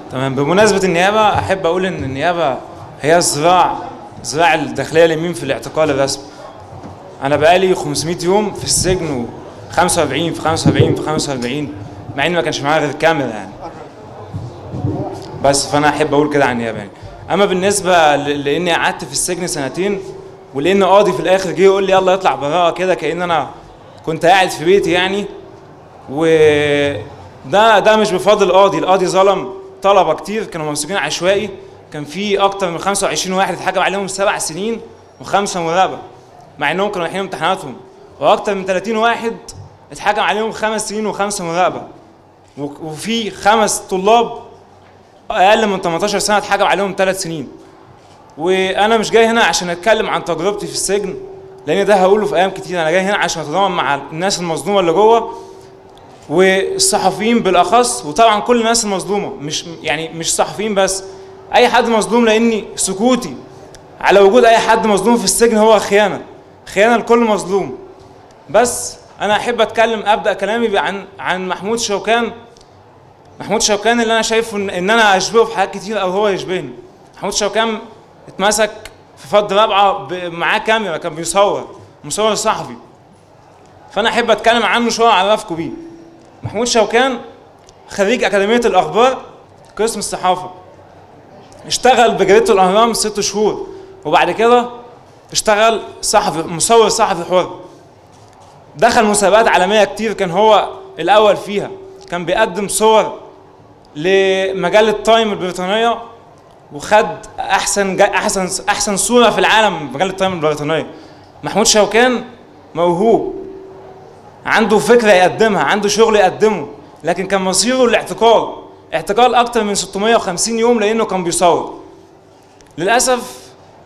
تمام بمناسبة النيابة أحب أقول إن النيابة هي الذراع ذراع الداخلية اليمين في الاعتقال الرسمي. أنا بقالي 500 يوم في السجن و 45 في 45 في 45 مع إن ما كانش معايا غير كاميرا يعني. بس فأنا أحب أقول كده عن النيابة يعني. أما بالنسبة ل- لإني قعدت في السجن سنتين ولأن قاضي في الآخر جه يقول لي يلا اطلع براءة كده كأن أنا كنت قاعد في بيتي يعني وده ده مش بفضل القاضي القاضي ظلم طلبه كتير كانوا ممسوكين عشوائي كان في اكتر من 25 واحد اتحكم عليهم سبع سنين وخمسه مراقبه مع انهم كانوا رايحين امتحاناتهم واكتر من 30 واحد اتحكم عليهم خمس سنين وخمسه مراقبه و- وفي خمس طلاب اقل من 18 سنه اتحكم عليهم ثلاث سنين وانا مش جاي هنا عشان اتكلم عن تجربتي في السجن لان ده هقوله في ايام كتير انا جاي هنا عشان اتضامن مع الناس المظلومه اللي جوه والصحفيين بالاخص وطبعا كل الناس المظلومه مش يعني مش صحفيين بس اي حد مظلوم لاني سكوتي على وجود اي حد مظلوم في السجن هو خيانه خيانه لكل مظلوم بس انا احب اتكلم ابدا كلامي عن عن محمود شوكان محمود شوكان اللي انا شايفه ان, إن انا اشبهه في حاجات كتير او هو يشبهني محمود شوكان اتمسك في فض رابعه ب- معاه كاميرا كان بيصور مصور صحفي فانا احب اتكلم عنه شويه اعرفكم بيه محمود شوكان خريج اكاديميه الاخبار قسم الصحافه اشتغل بجريده الاهرام ست شهور وبعد كده اشتغل صحفي مصور صحفي حر دخل مسابقات عالميه كتير كان هو الاول فيها كان بيقدم صور لمجله تايم البريطانيه وخد احسن جا احسن احسن صوره في العالم مجله تايم البريطانيه محمود شوكان موهوب عنده فكره يقدمها عنده شغل يقدمه لكن كان مصيره الاعتقال اعتقال اكتر من 650 يوم لانه كان بيصور للاسف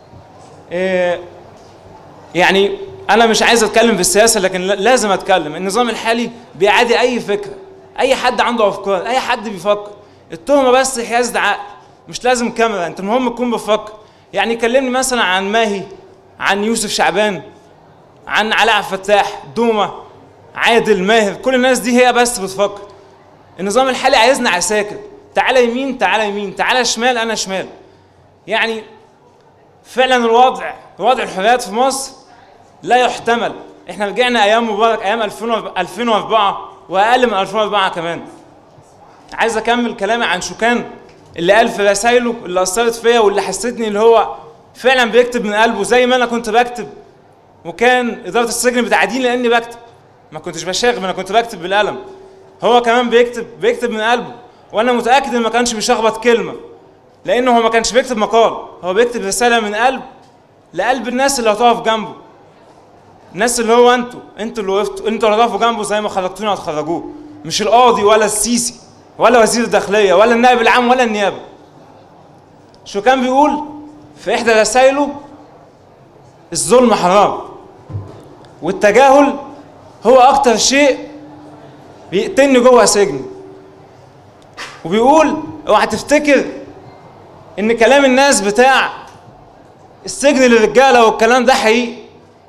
إيه يعني انا مش عايز اتكلم في السياسه لكن لا- لازم اتكلم النظام الحالي بيعادي اي فكره اي حد عنده افكار اي حد بيفكر التهمه بس حيازة عقل مش لازم كاميرا انت المهم تكون بتفكر يعني كلمني مثلا عن ماهي عن يوسف شعبان عن علاء عبد الفتاح دومه عادل ماهر كل الناس دي هي بس بتفكر النظام الحالي عايزنا عساكر تعالى يمين تعالى يمين تعالى شمال انا شمال يعني فعلا الوضع وضع الحريات في مصر لا يحتمل احنا رجعنا ايام مبارك ايام 2000 2004 واقل من 2004 كمان عايز اكمل كلامي عن شوكان اللي قال في رسايله اللي اثرت فيا واللي حسيتني اللي هو فعلا بيكتب من قلبه زي ما انا كنت بكتب وكان اداره السجن بتعاديني لاني بكتب ما كنتش بشاغب انا كنت بكتب بالقلم هو كمان بيكتب بيكتب من قلبه وانا متاكد ان ما كانش بيشخبط كلمه لانه هو ما كانش بيكتب مقال هو بيكتب رساله من قلب لقلب الناس اللي هتقف جنبه الناس اللي هو انتوا انتوا اللي وقفتوا انتوا اللي هتقفوا جنبه زي ما خرجتونا هتخرجوه مش القاضي ولا السيسي ولا وزير الداخليه ولا النائب العام ولا النيابه شو كان بيقول في احدى رسائله الظلم حرام والتجاهل هو اكتر شيء بيقتلني جوه سجن وبيقول اوعى تفتكر ان كلام الناس بتاع السجن للرجاله والكلام ده حقيقي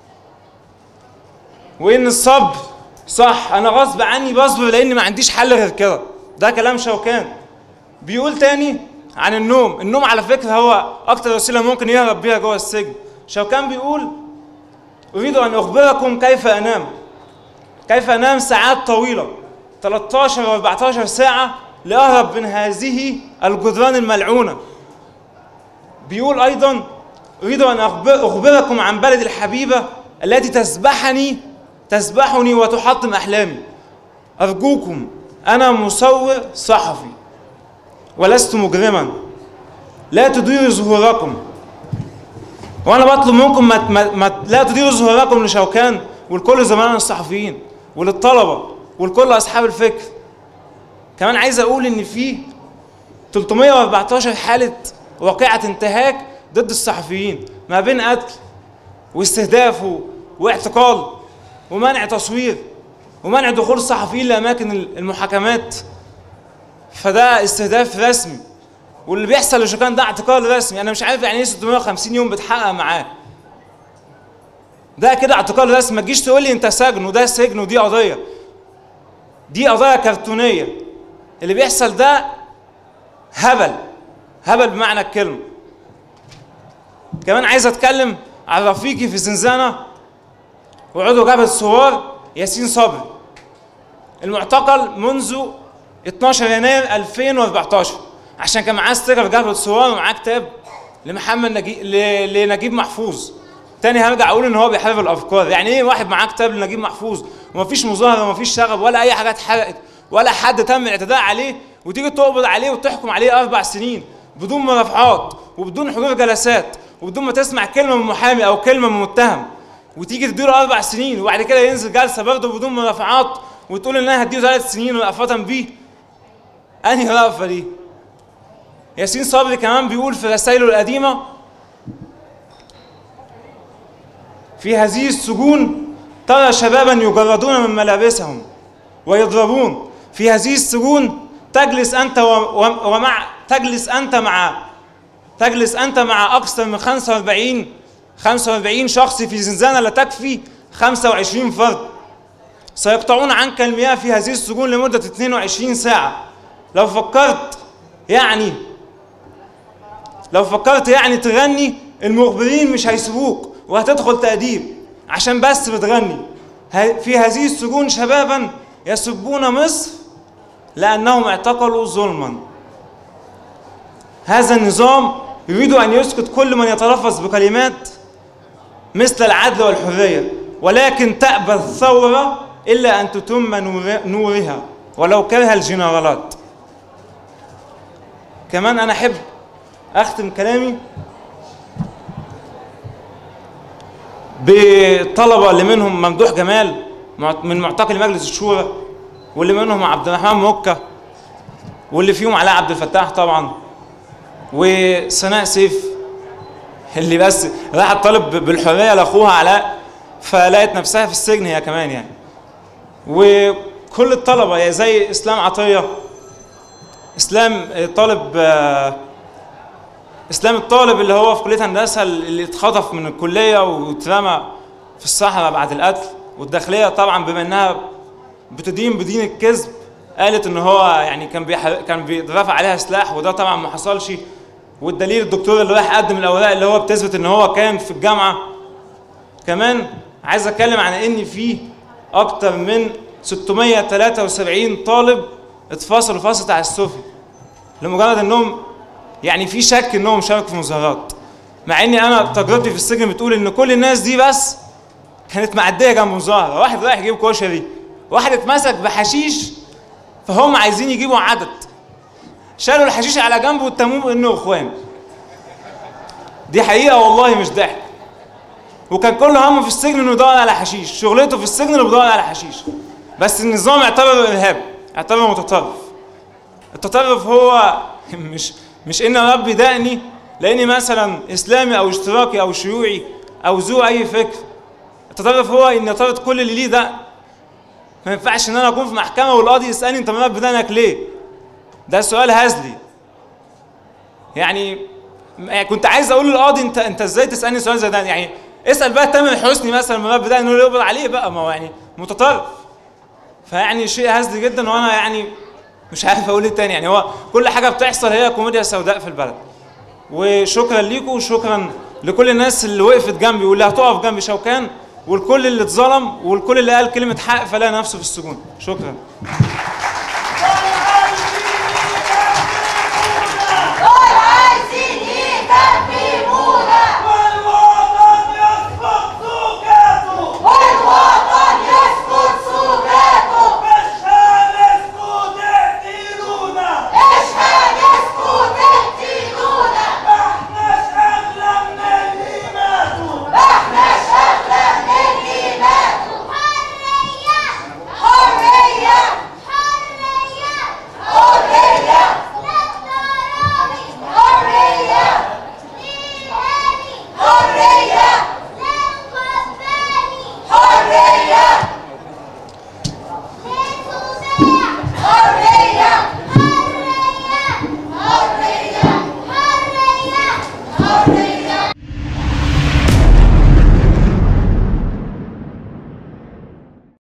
وان الصبر صح انا غصب عني بصبر لان ما عنديش حل غير كده ده كلام شوكان بيقول تاني عن النوم النوم على فكره هو اكتر وسيله ممكن يهرب بيها جوه السجن شوكان بيقول اريد ان اخبركم كيف انام كيف انام ساعات طويله 13 و 14 ساعه لاهرب من هذه الجدران الملعونه بيقول ايضا اريد ان أخبر اخبركم عن بلدي الحبيبه التي تسبحني تسبحني وتحطم احلامي ارجوكم انا مصور صحفي ولست مجرما لا تديروا ظهوركم وانا بطلب منكم ما, ما, ما لا تديروا ظهوركم لشوكان ولكل زملائنا الصحفيين وللطلبه ولكل اصحاب الفكر كمان عايز اقول ان في 314 حاله واقعه انتهاك ضد الصحفيين ما بين قتل واستهداف و- واعتقال ومنع تصوير ومنع دخول الصحفيين لاماكن المحاكمات فده استهداف رسمي واللي بيحصل لشوكان ده اعتقال رسمي انا مش عارف يعني ايه 650 يوم بتحقق معاه ده كده اعتقال رسمي ما تجيش تقول لي انت سجن وده سجن ودي قضيه دي قضايا كرتونيه اللي بيحصل ده هبل هبل بمعنى الكلمه كمان عايز اتكلم على رفيقي في الزنزانه وعضو جبهه الثوار ياسين صبري المعتقل منذ 12 يناير 2014 عشان كان معاه ستيكر جبهه الثوار ومعاه كتاب لمحمد نجيب لنجيب محفوظ تاني هرجع اقول ان هو بيحارب الافكار يعني ايه واحد معاه كتاب لنجيب محفوظ ومفيش مظاهره ومفيش شغب ولا اي حاجه اتحرقت ولا حد تم الاعتداء عليه وتيجي تقبض عليه وتحكم عليه اربع سنين بدون مرافعات وبدون حضور جلسات وبدون ما تسمع كلمه من محامي او كلمه من متهم وتيجي تديله اربع سنين وبعد كده ينزل جلسه برضه بدون مرافعات وتقول ان انا هديله ثلاث سنين رأفة بيه انهي رأفة دي؟ ياسين صبري كمان بيقول في رسائله القديمه في هذه السجون ترى شبابا يجردون من ملابسهم ويضربون في هذه السجون تجلس انت ومع تجلس انت مع تجلس انت مع اكثر من 45 45 شخص في زنزانه لا تكفي 25 فرد سيقطعون عنك المياه في هذه السجون لمده 22 ساعه لو فكرت يعني لو فكرت يعني تغني المخبرين مش هيسيبوك وهتدخل تأديب عشان بس بتغني في هذه السجون شبابا يسبون مصر لأنهم اعتقلوا ظلما هذا النظام يريد أن يسكت كل من يتلفظ بكلمات مثل العدل والحرية ولكن تأبى الثورة إلا أن تتم نورها ولو كره الجنرالات كمان أنا أحب أختم كلامي بطلبة اللي منهم ممدوح جمال من معتقل مجلس الشورى واللي منهم عبد الرحمن مكة واللي فيهم علاء عبد الفتاح طبعا وسناء سيف اللي بس راحت طالب بالحريه لاخوها علاء فلقت نفسها في السجن هي كمان يعني وكل الطلبه يعني زي اسلام عطيه اسلام طالب اسلام الطالب اللي هو في كليه هندسه اللي اتخطف من الكليه واترمى في الصحراء بعد القتل والداخليه طبعا بما انها بتدين بدين الكذب قالت ان هو يعني كان بيح... كان بيترفع عليها سلاح وده طبعا ما حصلش والدليل الدكتور اللي راح قدم الاوراق اللي هو بتثبت ان هو كان في الجامعه كمان عايز اتكلم عن ان في اكتر من 673 طالب اتفصلوا فصل تعسفي لمجرد انهم يعني في شك انهم شاركوا في مظاهرات مع اني انا تجربتي في السجن بتقول ان كل الناس دي بس كانت معديه جنب مظاهره واحد رايح يجيب كشري واحد اتمسك بحشيش فهم عايزين يجيبوا عدد شالوا الحشيش على جنب واتهموه بانه اخوان دي حقيقه والله مش ضحك وكان كل همه في السجن انه يدور على حشيش شغلته في السجن انه بيدور على حشيش بس النظام اعتبره ارهاب اعتبره متطرف التطرف هو مش مش ان ربي دقني لاني مثلا اسلامي او اشتراكي او شيوعي او ذو اي فكر التطرف هو ان يطرد كل اللي ليه ده ما ينفعش ان انا اكون في محكمه والقاضي يسالني انت مربي دقنك ليه ده سؤال هزلي يعني كنت عايز اقول للقاضي انت انت ازاي تسالني سؤال زي ده يعني اسال بقى تامر حسني مثلا مربي ده انه يقبض عليه بقى ما هو يعني متطرف فيعني شيء هزلي جدا وانا يعني مش عارف اقول ايه تاني يعني هو كل حاجه بتحصل هي كوميديا سوداء في البلد وشكرا ليكم وشكرا لكل الناس اللي وقفت جنبي واللي هتقف جنبي شوكان والكل اللي اتظلم والكل اللي قال كلمه حق فلاقى نفسه في السجون شكرا